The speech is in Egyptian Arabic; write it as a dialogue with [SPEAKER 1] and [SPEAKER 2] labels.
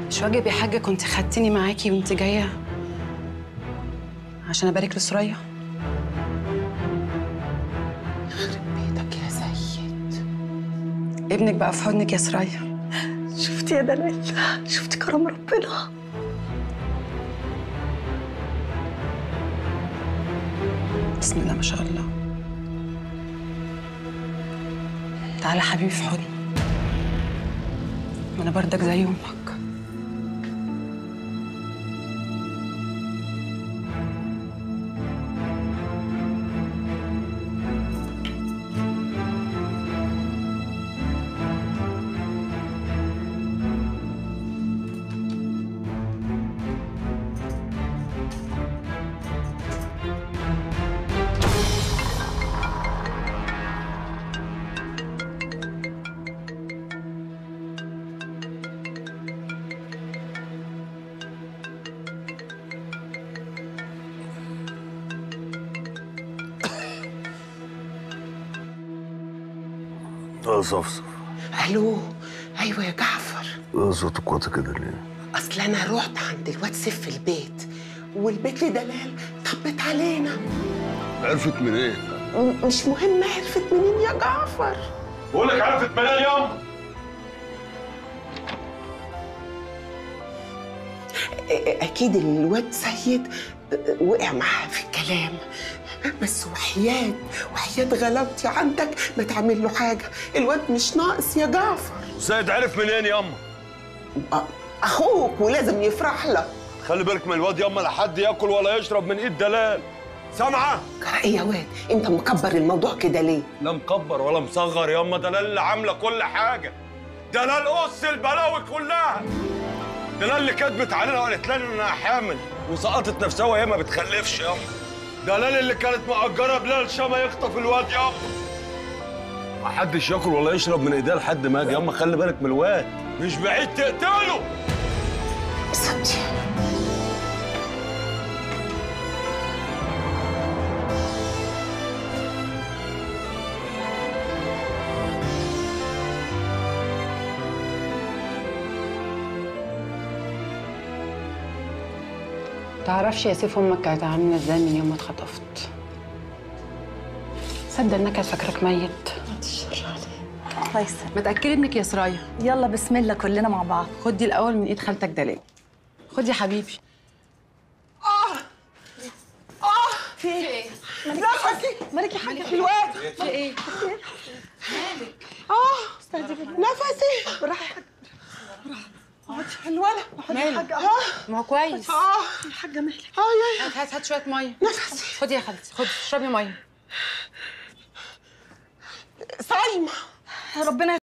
[SPEAKER 1] مش واجب يا حاجة كنت خدتني معاكي وانت جاية عشان أبارك لسوريا
[SPEAKER 2] بيتك يا سيد
[SPEAKER 1] ابنك بقى في حضنك يا سرايا
[SPEAKER 3] شفتي يا دلال شفتي كرم ربنا
[SPEAKER 1] بسم الله ما شاء الله تعالى حبيبي في حضني ما أنا بردك زي أمك
[SPEAKER 4] اه صفصف
[SPEAKER 2] الو ايوه يا جعفر
[SPEAKER 4] اه صوتك واطي كده ليه؟
[SPEAKER 2] اصل انا رحت عند الواد سيف في البيت والبيت لدلال طبت علينا
[SPEAKER 4] عرفت منين؟
[SPEAKER 2] م- مش مهم عرفت منين يا جعفر
[SPEAKER 5] بقول لك عرفت منين يوم
[SPEAKER 2] أ- اكيد الواد سيد وقع معاها في الكلام بس وحياة وحياة غلاوتي عندك ما تعمل له حاجة الواد مش ناقص يا جعفر
[SPEAKER 5] زايد عرف منين ياما
[SPEAKER 2] أ- أخوك ولازم يفرح لك
[SPEAKER 5] خلي بالك من الواد ياما لا حد ياكل ولا يشرب من ايد دلال سامعه
[SPEAKER 2] ايه يا واد انت مكبر الموضوع كده ليه
[SPEAKER 5] لا مكبر ولا مصغر ياما دلال اللي عامله كل حاجه دلال قص البلاوي كلها دلال اللي كدبت علينا وقالت لنا انها حامل وسقطت نفسها وهي ما بتخلفش ياما دلال اللي كانت مأجرة بلال شما يخطف الواد ياما ما حدش ياكل ولا يشرب من ايديها لحد ما اجي ياما خلي بالك من الواد مش بعيد تقتله
[SPEAKER 2] صدي
[SPEAKER 1] تعرفش يا سيف امك كانت عامله ازاي من يوم ما اتخطفت صدق انها كانت فاكراك ميت
[SPEAKER 3] الله يسلمك
[SPEAKER 1] ما تاكلي ابنك يا سرايا
[SPEAKER 3] يلا بسم الله كلنا مع بعض
[SPEAKER 1] خدي الاول من ايد خالتك دلال خدي يا حبيبي
[SPEAKER 3] في ايه؟ نفسي مالك يا حاجه في الواد
[SPEAKER 1] في ايه
[SPEAKER 2] اه نفسي
[SPEAKER 3] بالراحه يا حاجه اقعدي الولد اقعدي يا حاجه اه
[SPEAKER 1] ما هو كويس
[SPEAKER 2] اه
[SPEAKER 3] يا حاجه مالك
[SPEAKER 2] اه يا
[SPEAKER 1] هات هات هات شويه ميه خدي يا خالتي خدي اشربي ميه
[SPEAKER 2] صايمه
[SPEAKER 3] ربنا